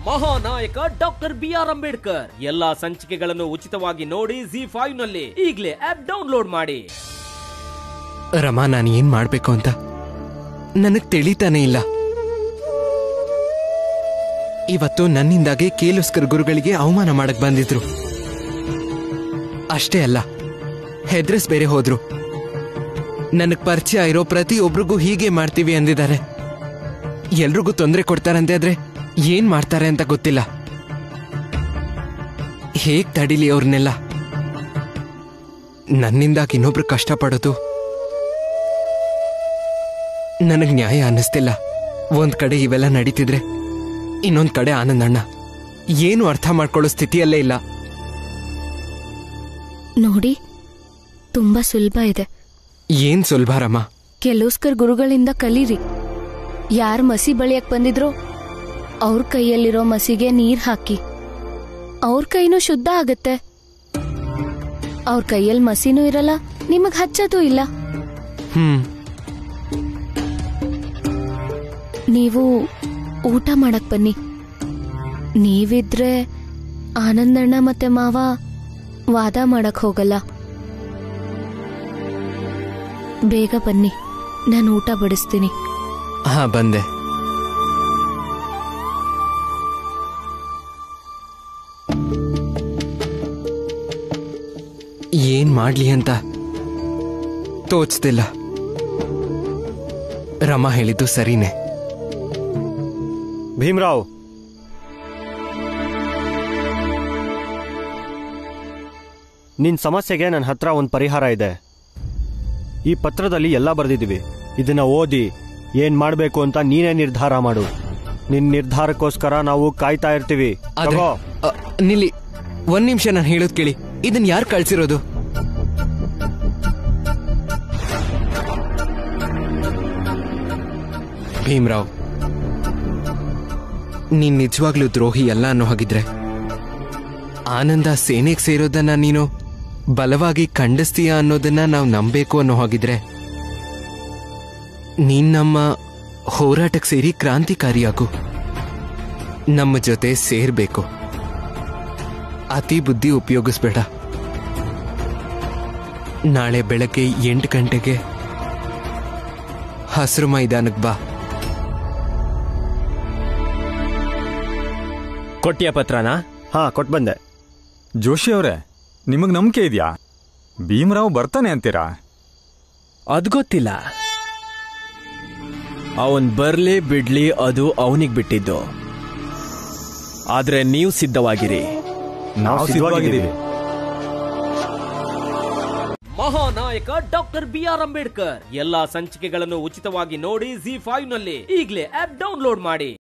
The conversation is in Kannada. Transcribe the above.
ಮಹಾನಾಯಕ ಡಾಕ್ಟರ್ ಬಿ ಆರ್ ಅಂಬೇಡ್ಕರ್ ಎಲ್ಲಾ ಸಂಚಿಕೆಗಳನ್ನು ಉಚಿತವಾಗಿ ನೋಡಿ ಜಿ ಫೈವ್ ನಲ್ಲಿ ಈಗಲೇ ಆಪ್ ಡೌನ್ಲೋಡ್ ಮಾಡಿ ರಮಾ ನಾನು ಏನ್ ಮಾಡ್ಬೇಕು ಅಂತ ನನಗ್ ತಿಳಿತಾನೆ ಇಲ್ಲ ಇವತ್ತು ನನ್ನಿಂದಾಗಿ ಕೇಲುಸ್ಕರ್ ಗುರುಗಳಿಗೆ ಅವಮಾನ ಮಾಡಕ್ ಬಂದಿದ್ರು ಅಷ್ಟೇ ಅಲ್ಲ ಹೆದ್ರಸ್ ಬೇರೆ ಹೋದ್ರು ನನಗ್ ಪರಿಚಯ ಇರೋ ಪ್ರತಿಯೊಬ್ರಿಗೂ ಹೀಗೆ ಮಾಡ್ತೀವಿ ಅಂದಿದ್ದಾರೆ ಎಲ್ರಿಗೂ ತೊಂದರೆ ಕೊಡ್ತಾರಂತೆ ಆದ್ರೆ ಏನ್ ಮಾಡ್ತಾರೆ ಅಂತ ಗೊತ್ತಿಲ್ಲ ಹೇಗ್ ತಡಿಲಿ ಅವ್ರನ್ನೆಲ್ಲ ನನ್ನಿಂದಾಗಿ ಇನ್ನೊಬ್ರು ಕಷ್ಟಪಡೋದು ನನಗ್ ನ್ಯಾಯ ಅನ್ನಿಸ್ತಿಲ್ಲ ಒಂದ್ ಕಡೆ ಇವೆಲ್ಲ ನಡೀತಿದ್ರೆ ಇನ್ನೊಂದ್ ಕಡೆ ಆನಂದಣ್ಣ ಏನು ಅರ್ಥ ಮಾಡ್ಕೊಳ್ಳೋ ಸ್ಥಿತಿಯಲ್ಲೇ ಇಲ್ಲ ನೋಡಿ ತುಂಬಾ ಸುಲಭ ಇದೆ ಏನ್ ಸುಲಭ ರಮ ಕೆಲೋಸ್ಕರ್ ಗುರುಗಳಿಂದ ಕಲೀರಿ ಯಾರ್ ಮಸಿ ಬಳಿಯಕ್ ಬಂದಿದ್ರೋ ಅವ್ರ ಕೈಯಲ್ಲಿರೋ ಮಸಿಗೆ ನೀರ್ ಹಾಕಿ ಅವ್ರ ಕೈನೂ ಶುದ್ಧ ಆಗತ್ತೆ ಅವ್ರ ಕೈಯಲ್ಲಿ ಮಸಿನೂ ಇರಲ್ಲ ನಿಮಗ್ ಹಚ್ಚೋದು ಇಲ್ಲ ಹ್ಮ್ ನೀವು ಊಟ ಮಾಡಕ್ ಬನ್ನಿ ನೀವಿದ್ರೆ ಆನಂದಣ್ಣ ಮತ್ತೆ ಮಾವ ವಾದ ಮಾಡಕ್ ಹೋಗಲ್ಲ ಬೇಗ ಬನ್ನಿ ನಾನು ಊಟ ಬಡಿಸ್ತೀನಿ ಹಾ ಬಂದೆ ಏನ್ ಮಾಡ್ಲಿ ಅಂತ ತೋಚ್ತಿಲ್ಲ ರಮ ಹೇಳಿದ್ದು ಸರಿನೇ ಭೀಮ್ರಾವ್ ನಿನ್ ಸಮಸ್ಯೆಗೆ ನನ್ನ ಹತ್ರ ಒಂದು ಪರಿಹಾರ ಇದೆ ಈ ಪತ್ರದಲ್ಲಿ ಎಲ್ಲ ಬರೆದಿದ್ದೀವಿ ಇದನ್ನ ಓದಿ ಏನ್ ಮಾಡ್ಬೇಕು ಅಂತ ನೀನೇ ನಿರ್ಧಾರ ಮಾಡು ನಿನ್ ನಿರ್ಧಾರಕ್ಕೋಸ್ಕರ ನಾವು ಕಾಯ್ತಾ ಇರ್ತೀವಿ ಆದ್ರೆ ತಗೋ. ಅ, ನಿಲ್ಲಿ ಒಂದ್ ನಿಮಿಷ ನಾನು ಹೇಳೋದ್ ಕೇಳಿ ಇದನ್ ಯಾರು ಕಳ್ಸಿರೋದು ಭೀಮ್ರಾವ್ ನೀನ್ ನಿಜವಾಗ್ಲೂ ದ್ರೋಹಿ ಅಲ್ಲ ಅನ್ನೋ ಹಾಗಿದ್ರೆ ಆನಂದ ಸೇನೆಗೆ ಸೇರೋದನ್ನ ನೀನು ಬಲವಾಗಿ ಖಂಡಿಸ್ತೀಯ ಅನ್ನೋದನ್ನ ನಾವು ನಂಬೇಕು ಅನ್ನೋ ಹಾಗಿದ್ರೆ ನೀನ್ ನಮ್ಮ ಹೋರಾಟಕ್ಕೆ ಸೇರಿ ಕ್ರಾಂತಿಕಾರಿಯಾಗು ನಮ್ಮ ಜೊತೆ ಸೇರ್ಬೇಕು ಅತಿ ಬುದ್ಧಿ ಉಪಯೋಗಿಸ್ಬೇಡ ನಾಳೆ ಬೆಳಗ್ಗೆ ಎಂಟು ಗಂಟೆಗೆ ಹಸಿರು ಮೈದಾನಕ್ಕೆ ಬಾ ಕೊಟ್ಟಿಯ ಪತ್ರನ ಹಾ ಕೊಟ್ ಬಂದೆ ಜೋಶಿ ಅವರೇ ನಿಮಗ್ ನಂಬಿಕೆ ಇದೆಯಾ ಭೀಮರಾವ್ ಬರ್ತಾನೆ ಅಂತೀರಾ ಅದ್ ಗೊತ್ತಿಲ್ಲ ಅವನ್ ಬರ್ಲಿ ಬಿಡ್ಲಿ ಅದು ಅವನಿಗ್ ಬಿಟ್ಟಿದ್ದು ಆದ್ರೆ ನೀವು ಸಿದ್ಧವಾಗಿರಿ ನಾವು ಸಿದ್ಧವಾಗಿದ್ದೀವಿ Mahanayaka doctor B R Ambedkar ಎಲ್ಲಾ ಸಂಚಿಕೆಗಳನ್ನು ಉಚಿತವಾಗಿ ನೋಡಿ ಜಿ ಫೈವ್ ನಲ್ಲಿ ಈಗಲೇ ಆಪ್ ಡೌನ್ಲೋಡ್ ಮಾಡಿ